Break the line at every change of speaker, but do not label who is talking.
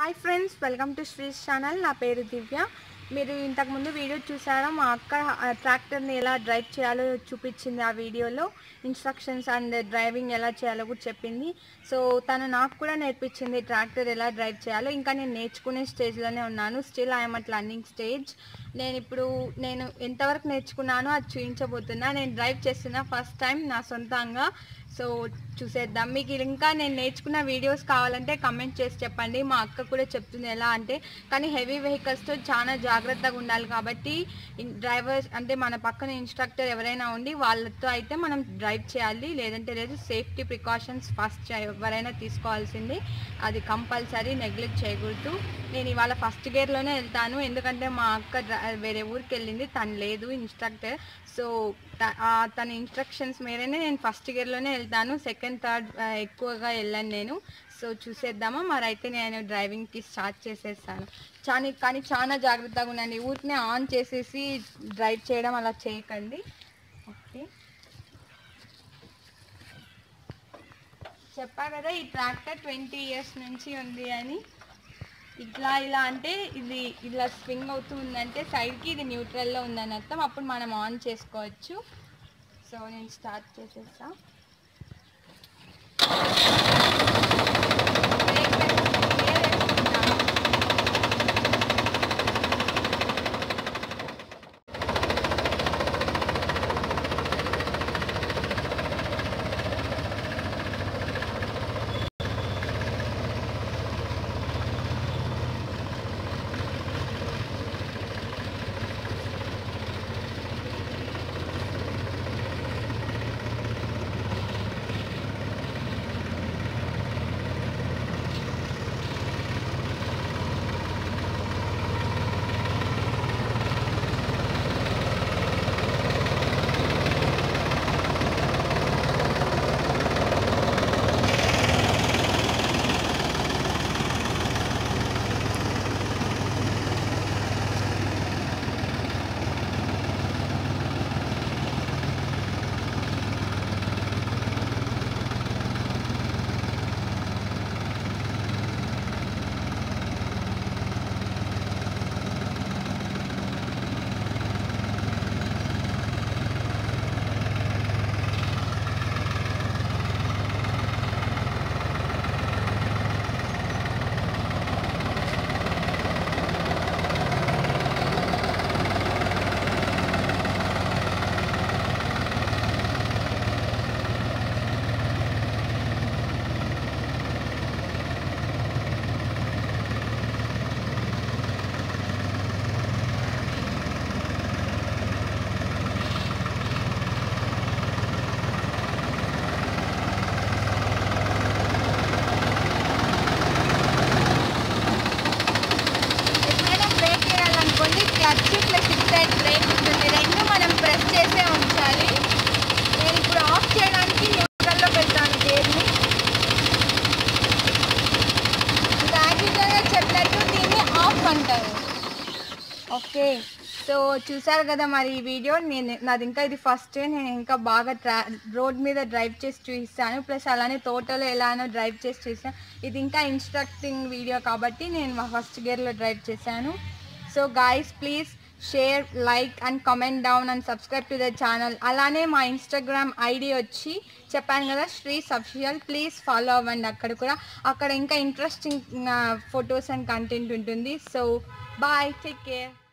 Hi friends welcome to Shree's channel నా పేరు దివ్య మీరు ఇంతకుముందు వీడియో చూసారా మా అక్క ఆ ట్రాక్టర్ని ఎలా డ్రైవ్ చేయాలో చూపించింది ఆ వీడియోలో ఇన్స్ట్రక్షన్స్ అండ్ డ్రైవింగ్ ఎలా చేయాలో కూడా చెప్పింది సో తను నాకు కూడా నేర్పించింది ట్రాక్టర్ ఎలా డ్రైవ్ చేయాలో ఇంకా నేను నేర్చుకునే స్టేజ్లోనే ఉన్నాను still I'm at learning stage నేను ఇప్పుడు నేను ఎంతవరకు నేర్చుకున్నానో అది చూపించబోతున్నా నేను డ్రైవ్ చేస్తున్నా ఫస్ట్ టైం నా సొంతంగా సో చూసేద్దాం మీకు ఇంకా నేను నేర్చుకున్న వీడియోస్ కావాలంటే కమెంట్ చేసి చెప్పండి మా అక్క కూడా చెప్తుంది ఎలా అంటే కానీ హెవీ వెహికల్స్తో చాలా జాగ్రత్తగా ఉండాలి కాబట్టి డ్రైవర్స్ అంటే మన పక్కన ఇన్స్ట్రక్టర్ ఎవరైనా ఉండి వాళ్ళతో అయితే మనం డ్రైవ్ చేయాలి లేదంటే లేదు సేఫ్టీ ప్రికాషన్స్ ఫస్ట్ ఎవరైనా తీసుకోవాల్సింది అది కంపల్సరీ నెగ్లెక్ట్ చేయకూడదు నేను ఇవాళ ఫస్ట్ గేర్లోనే వెళ్తాను ఎందుకంటే మా అక్క డ్ర- వేరే ఊరికి వెళ్ళింది తను లేదు ఇన్స్ట్రక్టర్ సో త- ఆ తన ఇన్స్ట్రక్షన్స్ మేరనే నేను ఫస్ట్ గేర్లోనే వెళ్తాను సెకండ్ థర్డ్ ఎక్కువగా వెళ్ళాను నేను సో చూసేద్దామా మరి అయితే నేను డ్రైవింగ్కి స్టార్ట్ చేసేస్తాను చాలా కానీ చాలా జాగ్రత్తగా ఉండండి ఊరికనే ఆన్ చేసేసి డ్రైవ్ చేయడం అలా చేయకండి ఓకే చెప్పా కదా ఈ ట్రాక్టర్ ట్వంటీ ఇయర్స్ నుంచి ఉంది అని ఇట్లా ఇలా అంటే ఇది ఇలా స్వింగ్ అవుతూ ఉందంటే సైడ్కి ఇది న్యూట్రల్లో ఉందని అర్థం అప్పుడు మనం ఆన్ చేసుకోవచ్చు సో నేను స్టార్ట్ చేసేస్తా బ్రేక్ వేసుకుంటా, గేర్ వేసుకుంటాను. ఎప్పుడైనా బ్రేక్ వేయాలనుకోండి క్లచ్ ప్లస్ ఇన్సైడ్ బ్రేక్ ఉంటుంది రెండు మనం ప్రెస్ చేసే ఉంచాలి నేను ఇప్పుడు ఆఫ్ చేయడానికి న్యూట్రల్లో పెడతాను గేర్ని ఇంకా యాక్చువల్గా చెప్పినట్టు దీన్ని ఆఫ్ అంటారు ఓకే సో చూసారు కదా మరి ఈ వీడియో నేను నాది ఇంకా ఇది ఫస్ట్ నేను ఇంకా బాగా ట్రా రోడ్ మీద డ్రైవ్ చేసి చూపిస్తాను ప్లస్ అలానే తోటలో ఎలానో డ్రైవ్ చేసి చూసాను ఇది ఇంకా ఇన్స్ట్రక్టింగ్ వీడియో కాబట్టి నేను మా ఫస్ట్ గేర్లో డ్రైవ్ చేశాను so guys please share like and comment down and subscribe to the channel అలానే మా ఇన్స్టాగ్రామ్ ఐడి వచ్చి చెప్పాను కదా శ్రీ సఫిషియల్ ప్లీజ్ ఫాలో అవ్వండి అక్కడ కూడా అక్కడ ఇంకా ఇంట్రెస్టింగ్ ఫొటోస్ అండ్ కంటెంట్ ఉంటుంది సో బాయ్ టేక్ కేర్